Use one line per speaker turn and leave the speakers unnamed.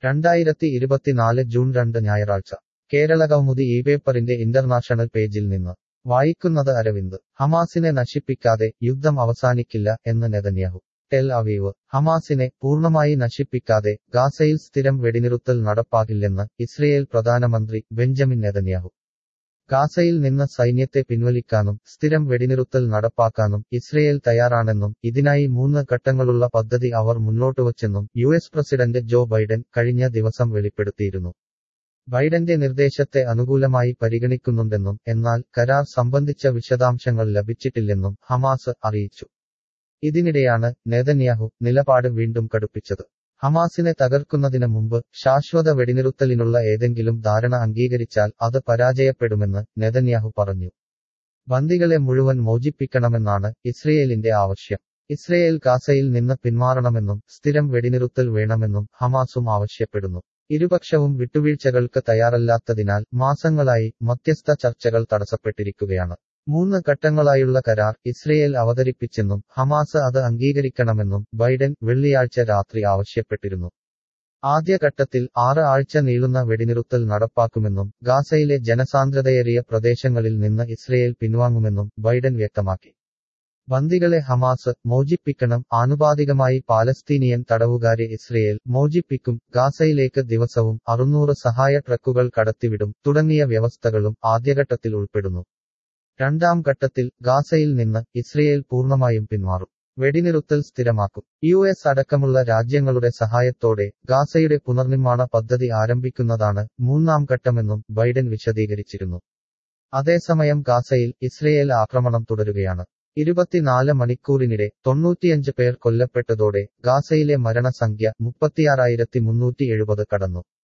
രണ്ടായിരത്തി ഇരുപത്തിനാല് ജൂൺ രണ്ട് ഞായറാഴ്ച കേരളകൗമുദി ഈ പേപ്പറിന്റെ ഇന്റർനാഷണൽ പേജിൽ നിന്ന് വായിക്കുന്നത് അരവിന്ദ് ഹമാസിനെ നശിപ്പിക്കാതെ യുദ്ധം അവസാനിക്കില്ല എന്ന് നെതന്യാഹു ടെൽ അവീവ് ഹമാസിനെ പൂർണ്ണമായി നശിപ്പിക്കാതെ ഗാസയിൽ സ്ഥിരം വെടിനിറുത്തൽ നടപ്പാകില്ലെന്ന് ഇസ്രയേൽ പ്രധാനമന്ത്രി ബെഞ്ചമിൻ നെതന്യാഹു ഗാസയിൽ നിന്ന് സൈന്യത്തെ പിൻവലിക്കാനും സ്ഥിരം വെടിനിറുത്തൽ നടപ്പാക്കാനും ഇസ്രയേൽ തയ്യാറാണെന്നും ഇതിനായി മൂന്ന് ഘട്ടങ്ങളുള്ള പദ്ധതി അവർ മുന്നോട്ടുവച്ചെന്നും U S president Joe Biden കഴിഞ്ഞ ദിവസം വെളിപ്പെടുത്തിയിരുന്നു ബൈഡന്റെ നിർദ്ദേശത്തെ അനുകൂലമായി പരിഗണിക്കുന്നുണ്ടെന്നും എന്നാൽ കരാർ സംബന്ധിച്ച വിശദാംശങ്ങൾ ലഭിച്ചിട്ടില്ലെന്നും ഹമാസ് അറിയിച്ചു ഇതിനിടെയാണ് നെതന്യാഹു നിലപാട് വീണ്ടും കടുപ്പിച്ചത് ഹമാസിനെ തകർക്കുന്നതിന് മുമ്പ് ശാശ്വത വെടിനിറുത്തലിനുള്ള ഏതെങ്കിലും ധാരണ അംഗീകരിച്ചാൽ അത് പരാജയപ്പെടുമെന്ന് നെതന്യാഹു പറഞ്ഞു ബന്ദികളെ മുഴുവൻ മോചിപ്പിക്കണമെന്നാണ് ഇസ്രയേലിന്റെ ആവശ്യം ഇസ്രയേൽ ഗാസയിൽ നിന്ന് പിന്മാറണമെന്നും സ്ഥിരം വെടിനിറുത്തൽ വേണമെന്നും ഹമാസും ആവശ്യപ്പെടുന്നു ഇരുപക്ഷവും വിട്ടുവീഴ്ചകൾക്ക് തയ്യാറല്ലാത്തതിനാൽ മാസങ്ങളായി മധ്യസ്ഥ ചർച്ചകൾ തടസ്സപ്പെട്ടിരിക്കുകയാണ് മൂന്ന് ഘട്ടങ്ങളായുള്ള കരാർ ഇസ്രയേൽ അവതരിപ്പിച്ചെന്നും ഹമാസ് അത് അംഗീകരിക്കണമെന്നും ബൈഡൻ വെള്ളിയാഴ്ച രാത്രി ആവശ്യപ്പെട്ടിരുന്നു ആദ്യഘട്ടത്തിൽ ആറ് ആഴ്ച നീളുന്ന വെടിനിറുത്തൽ നടപ്പാക്കുമെന്നും ഗാസയിലെ ജനസാന്ദ്രതയേറിയ പ്രദേശങ്ങളിൽ നിന്ന് ഇസ്രയേൽ പിൻവാങ്ങുമെന്നും ബൈഡൻ വ്യക്തമാക്കി ബന്ദികളെ ഹമാസ് മോചിപ്പിക്കണം ആനുപാതികമായി പാലസ്തീനിയൻ തടവുകാരെ ഇസ്രയേൽ മോചിപ്പിക്കും ഗാസയിലേക്ക് ദിവസവും അറുന്നൂറ് സഹായ ട്രക്കുകൾ കടത്തിവിടും തുടങ്ങിയ വ്യവസ്ഥകളും ആദ്യഘട്ടത്തിൽ ഉൾപ്പെടുന്നു രണ്ടാം ഘട്ടത്തിൽ ഗാസയിൽ നിന്ന് ഇസ്രയേൽ പൂർണ്ണമായും പിന്മാറും വെടിനിറുത്തൽ സ്ഥിരമാക്കും യു എസ് അടക്കമുള്ള രാജ്യങ്ങളുടെ സഹായത്തോടെ ഗാസയുടെ പുനർനിർമ്മാണ പദ്ധതി ആരംഭിക്കുന്നതാണ് മൂന്നാം ഘട്ടമെന്നും ബൈഡൻ വിശദീകരിച്ചിരുന്നു അതേസമയം ഗാസയിൽ ഇസ്രയേൽ ആക്രമണം തുടരുകയാണ് ഇരുപത്തിനാല് മണിക്കൂറിനിടെ തൊണ്ണൂറ്റിയഞ്ച് പേർ കൊല്ലപ്പെട്ടതോടെ ഗാസയിലെ മരണസംഖ്യ മുപ്പത്തിയാറായിരത്തി മുന്നൂറ്റി എഴുപത് കടന്നു